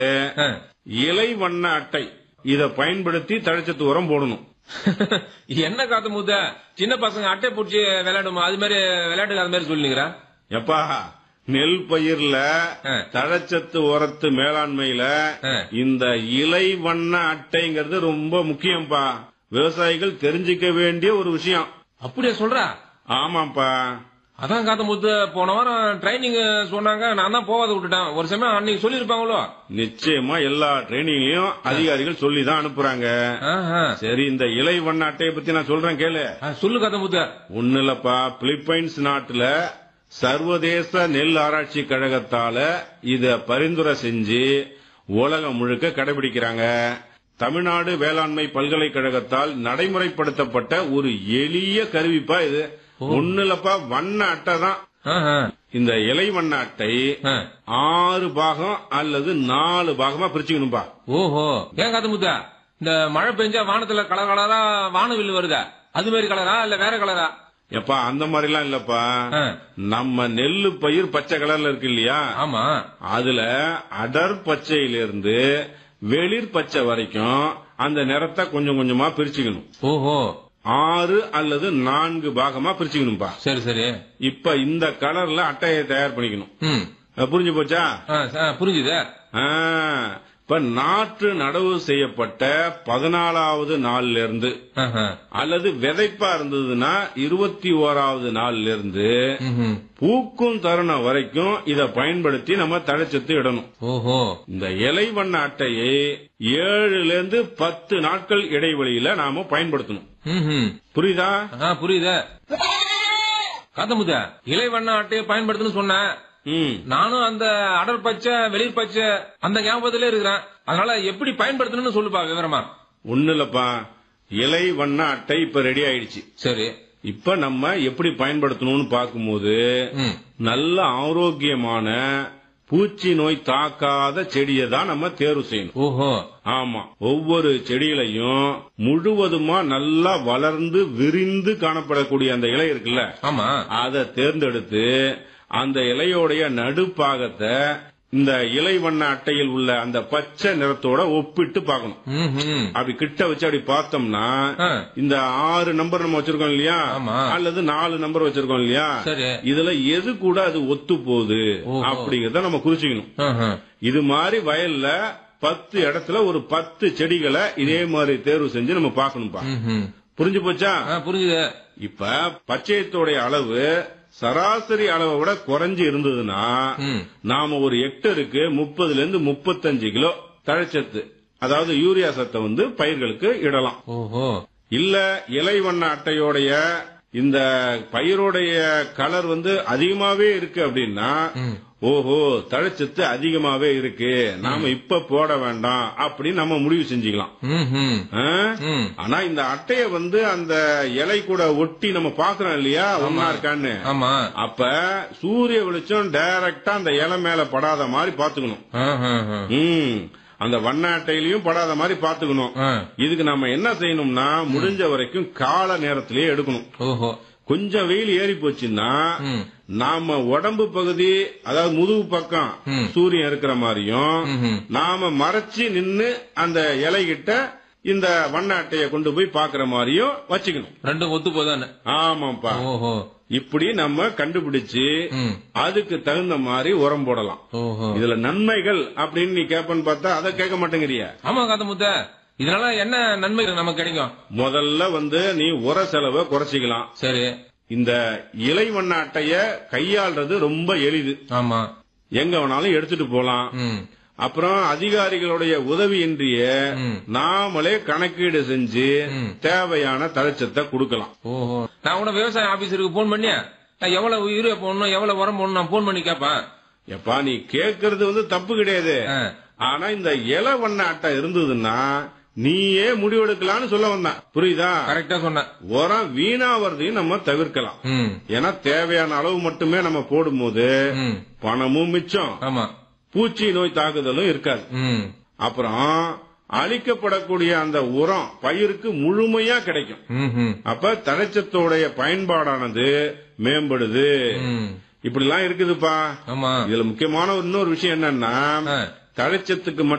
ஆ. இலை வண்ண அட்டை இத பயன்படுத்தி தழைச்சத்து உரம் போடணும் என்ன காத்து மூத்த சின்ன பசங்க அட்டை பிடிச்சி விளையாடுமா அது மாதிரி விளையாட்டுக்கு அது மாதிரி சொல்லிக்கிறா எப்பா நெல் பயிர்ல ஆ. தழைச்சத்து உரத்து மேலாண்மையில ஆ. இந்த இலை வண்ண அட்டைங்கிறது ரொம்ப முக்கியம்ப்பா விவசாயிகள் தெரிஞ்சுக்க வேண்டிய ஒரு விஷயம் அப்படியே சொல்றா ஆமாப்பா அதான் காத்த முத்து போன வாரம் ட்ரைனிங் சொன்னாங்க நான் தான் போகாத விட்டுட்டேன் ஒரு சமயம் அன்னைக்கு சொல்லிருப்பாங்களோ நிச்சயமா எல்லா ட்ரைனிங்லயும் அதிகாரிகள் சொல்லி தான் அனுப்புறாங்க ஆஹா. சரி இந்த இலை வண்ண அட்டையை பத்தி நான் சொல்றேன் கேளு ஆ, சொல்லு காத்த முத்து ஒண்ணு இல்லப்பா பிலிப்பைன்ஸ் நாட்டுல சர்வதேச நெல் ஆராய்ச்சி கழகத்தால இத பரிந்துரை செஞ்சு உலகம் முழுக்க கடைபிடிக்கிறாங்க தமிழ்நாடு வேளாண்மை பல்கலைக்கழகத்தால் நடைமுறைப்படுத்தப்பட்ட ஒரு எளிய கருவிப்பா இது ஒண்ணு இல்லப்பா வண்ண அட்டை தான் ஆஹா. இந்த இலை வண்ண அட்டை ஆ. ஆறு பாகம் அல்லது நாலு பாகமா பிரிச்சுக்கணும்பா ஓஹோ ஏன் காத்த முத்தா இந்த மழை பெஞ்சா வானத்துல கலர் கலரா வானவில் வருதா அது மாதிரி கலரா இல்ல வேற கலரா எப்பா அந்த மாதிரிலாம் இல்லப்பா ஆ. நம்ம நெல்லு பயிர் பச்சை கலர்ல இருக்கு இல்லையா ஆமா அதுல அடர் பச்சையிலிருந்து வெளிர் பச்சை வரைக்கும் அந்த நிறத்தை கொஞ்சம் கொஞ்சமா பிரிச்சுக்கணும் ஓஹோ ஆறு அல்லது நான்கு பாகமா பிரிச்சுக்கணும்பா சரி சரி இப்ப இந்த கலர்ல அட்டையை தயார் பண்ணிக்கணும் ம் அஹ் புரிஞ்சு போச்சா ஆ, ஆ, புரிஞ்சுது ஆ, இப்ப நாற்று நடவு செய்யப்பட்ட பதினாலாவது நாள்ல இருந்து ஆஹா. அல்லது விதைப்பா இருந்ததுன்னா இருபத்தி ஓராவது நாள்ல இருந்து ம்ஹும். பூக்கும் தருணம் வரைக்கும் இத பயன்படுத்தி நம்ம தழைச்சத்து இடணும் ஓஹோ இந்த இலை வண்ண அட்டையை ஏழுல இருந்து பத்து நாட்கள் இடைவெளியில நாம பயன்படுத்தணும் ம்ஹும். புரியுதா ஆ, புரியுது காத்தமுத்த இலை வண்ண அட்டையை பயன்படுத்துன்னு சொன்னேன் ம் நானும் அந்த அடர் பச்சை வெளிர் பச்சை அந்த ஞாபகத்திலே இருக்கிறேன் அதனால எப்படி பயன்படுத்தணும்னு சொல்லுப்பா விவரமா ஒண்ணு இல்லப்பா இலை வண்ண அட்டை இப்ப ரெடி ஆயிடுச்சு சரி இப்ப நம்ம எப்படி பயன்படுத்தணும்னு பார்க்கும்போது ம். நல்ல ஆரோக்கியமான பூச்சி நோய் தாக்காத செடியை தான் நம்ம தேர்வு செய்யணும் ஓஹோ ஆமா ஒவ்வொரு செடியிலையும் முழுவதுமா நல்லா வளர்ந்து விரிந்து காணப்படக்கூடிய அந்த இலை இருக்குல்ல ஆமா அதை தேர்ந்தெடுத்து அந்த இலையோடைய நடுப்பாகத்தை இந்த இலை வண்ண அட்டையில் உள்ள அந்த பச்சை நிறத்தோட ஒப்பிட்டு பார்க்கணும் ம்ஹும். அப்படி கிட்ட வச்சு அப்படி பார்த்தோம்னா ஆ. இந்த ஆறு நம்பர் நம்ம வச்சிருக்கோம் இல்லையா ஆமா. அல்லது நாலு நம்பர் வச்சிருக்கோம் இல்லையா சரி. இதுல எது கூட அது ஒத்து போகுது ஓஹோ. அப்படிங்கறத நம்ம குறிச்சுக்கணும் ஆஹா. இது மாதிரி வயல்ல பத்து இடத்துல ஒரு பத்து செடிகளை இதே மாதிரி தேர்வு செஞ்சு நம்ம பார்க்கணும்பா ம்ஹும். புரிஞ்சு போச்சா ஆ, புரிஞ்சுது இப்ப பச்சையத்தோடைய அளவு சராசரி அளவை விட குறைஞ்சு இருந்ததுன்னா ம். நாம ஒரு ஹெக்டருக்கு முப்பதுல இருந்து முப்பத்தஞ்சு கிலோ தழைச்சத்து அதாவது யூரியா சத்தை வந்து பயிர்களுக்கு இடலாம் ஓஹோ இல்ல இலை வண்ண அட்டையோடைய இந்த பயிரோடைய கலர் வந்து அதிகமாவே இருக்கு அப்படின்னா ம். ஓஹோ தழைச்சத்து அதிகமாவே இருக்கு நாம இப்ப போட வேண்டாம் அப்படின்னு நம்ம முடிவு செஞ்சுக்கலாம் ம்ஹும். ஆ? ம். ஆனா இந்த அட்டைய வந்து அந்த இலை கூட ஒட்டி நம்ம பாக்குறோம் இல்லையா ஒன்னா இருக்கான்னு ஆமா அப்ப சூரிய வெளிச்சம் டைரக்டா அந்த இலை மேல படாத மாதிரி பாத்துக்கணும் ஆஹா, ஆஹா. ம் அந்த வண்ண அட்டையிலயும் படாத மாதிரி பாத்துக்கணும் ஆ. இதுக்கு நம்ம என்ன செய்யணும்னா முடிஞ்ச வரைக்கும் கால நேரத்திலேயே எடுக்கணும் ஓஹோ கொஞ்சம் வெயில் ஏறி போச்சுன்னா ம். நாம உடம்பு பகுதி அதாவது முதுகு பக்கம் ம். சூரியன் இருக்கிற மாதிரியும் ம்ஹும். நாம மறைச்சு நின்னு அந்த இலைகிட்ட இந்த வண்ண அட்டைய கொண்டு போய் பாக்குற மாதிரியும் வச்சுக்கணும் ரெண்டும் ஒத்து போதான்னு ஆமாப்பா ஓஹோ இப்படி நம்ம கண்டுபிடிச்சு ம். அதுக்கு தகுந்த மாதிரி உரம் போடலாம் ஓஹோ இதுல நன்மைகள் அப்படின்னு நீ கேப்பன்னு பார்த்தா அதை கேட்க மாட்டேங்கிறிய ஆமா காத்த முத்த இதனால என்ன நன்மை நமக்கு கிடைக்கும் முதல்ல வந்து நீ உர செலவை குறைச்சிக்கலாம் சரி இந்த இலை வண்ண அட்டைய கையாள்றது ரொம்ப எளிது ஆமா எங்க வேணாலும் எடுத்துட்டு போலாம் ம் அப்புறம் அதிகாரிகளுடைய உதவியின்றிய ம். நாமளே கணக்கீடு செஞ்சு ம். தேவையான தழைச்சத்தை கொடுக்கலாம் ஓஹோ நான் கூட விவசாய ஆபீசருக்கு போன் பண்ணியா நான் எவ்வளவு யூரியா போடணும் எவ்வளவு உரம் போடணும் நான் போன் பண்ணி கேட்பேன் எப்பா நீ கேக்குறது வந்து தப்பு கிடையாது ஆ. ஆனா இந்த இலை வண்ண அட்டை இருந்ததுன்னா நீயே முடிவெடுக்கலாம்னு சொல்ல வந்தேன் புரியுதா கரெக்டா சொன்னேன் உரம் வீணாவதையும் நம்ம தவிர்க்கலாம் ம் ஏன்னா தேவையான அளவு மட்டுமே நம்ம போடும்போது ம் பணமும் மிச்சம் ஆமா பூச்சி நோய் தாக்குதலும் இருக்காது ம் அப்புறம் அளிக்கப்படக்கூடிய அந்த உரம் பயிருக்கு முழுமையா கிடைக்கும் ம்ஹும். அப்ப தழைச்சத்தோடைய பயன்பாடானது மேம்படுது ம் இப்படிலாம் இருக்குதுப்பா ஆமா இதுல முக்கியமான இன்னொரு விஷயம் என்னன்னா ஆ. தழைச்சத்துக்கு